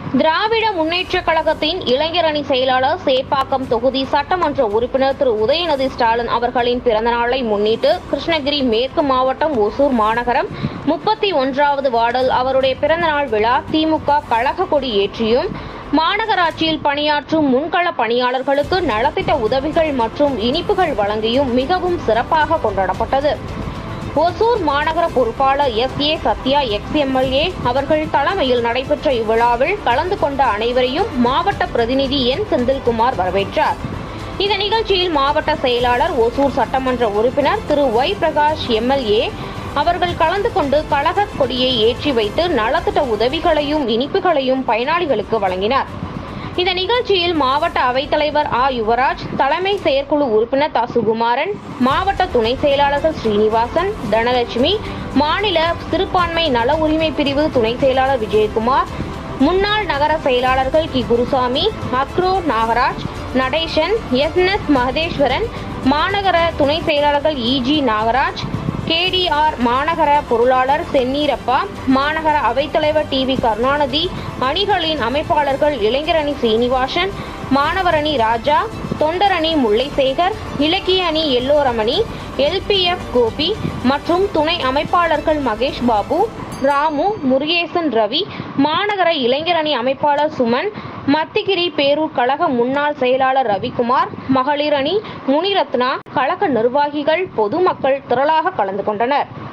திராவிட முன்னேற்றக் கழகத்தின் இளைஞரணி செயலாளர் சேப்பாக்கம் தொகுதி சட்டமன்ற உறுப்பினர் திரு உதயநிதி ஸ்டாலின் அவர்களின் பிறந்தநாளை முன்னிட்டு கிருஷ்ணகிரி மேற்கு மாவட்டம் ஒசூர் மாநகரம் முப்பத்தி ஒன்றாவது வார்டில் அவருடைய பிறந்தநாள் விழா திமுக கழக கொடி ஏற்றியும் மாநகராட்சியில் பணியாற்றும் முன்கள பணியாளர்களுக்கு நலத்திட்ட உதவிகள் மற்றும் இனிப்புகள் வழங்கியும் மிகவும் சிறப்பாக கொண்டாடப்பட்டது ஒசூர் மாநகர பொறுப்பாளர் S A Sathya ex MLA அவர்கள் தலைமையில் நடைபெற்ற இவ்விழாவில் கலந்து கொண்ட அனைவரையும் மாவட்ட பிரதிநிதி என் செந்தில்குமார் வரவேற்றார் இந்த நிகழ்ச்சியில் மாவட்ட செயலாளர் ஒசூர் சட்டமன்ற உறுப்பினர் திரு ஒய் பிரகாஷ் எம்எல்ஏ அவர்கள் கலந்து கொண்டு கழக கொடியை ஏற்றி வைத்து நலத்திட்ட உதவிகளையும் இனிப்புகளையும் பயனாளிகளுக்கு வழங்கினார் இந்த நிகழ்ச்சியில் மாவட்ட அவைத்தலைவர் ஆ யுவராஜ் தலைமை செயற்குழு உறுப்பினர் தா சுகுமாரன் மாவட்ட துணை செயலாளர்கள் ஸ்ரீனிவாசன் தனலட்சுமி மாநில சிறுபான்மை நல உரிமை பிரிவு துணை செயலாளர் விஜயகுமார் முன்னாள் நகர செயலாளர்கள் கி Gurusamy agro Nagaraj Natesan S S Mahadeswaran மாநகர துணை செயலாளர்கள் இஜி நாகராஜ் கேடிஆர் மாநகர பொருளாளர் சென்னீரப்பா மாநகர அவைத்தலைவர் டி வி கருணாநிதி அணிகளின் அமைப்பாளர்கள் இளைஞரணி சீனிவாசன் மாணவரணி ராஜா தொண்டரணி முல்லைசேகர் இலக்கிய அணி எல்லோரமணி எல்பிஎஃப் கோபி மற்றும் துணை அமைப்பாளர்கள் மகேஷ் பாபு ராமு முருகேசன் ரவி மாநகர இளைஞரணி அமைப்பாளர் சுமன் மத்திகிரி பேரூர் கழக முன்னாள் செயலாளர் ரவிக்குமார் மகளிர் அணி முனிரத்னா கழக நிர்வாகிகள் பொதுமக்கள் திரளாக கலந்து கொண்டனர்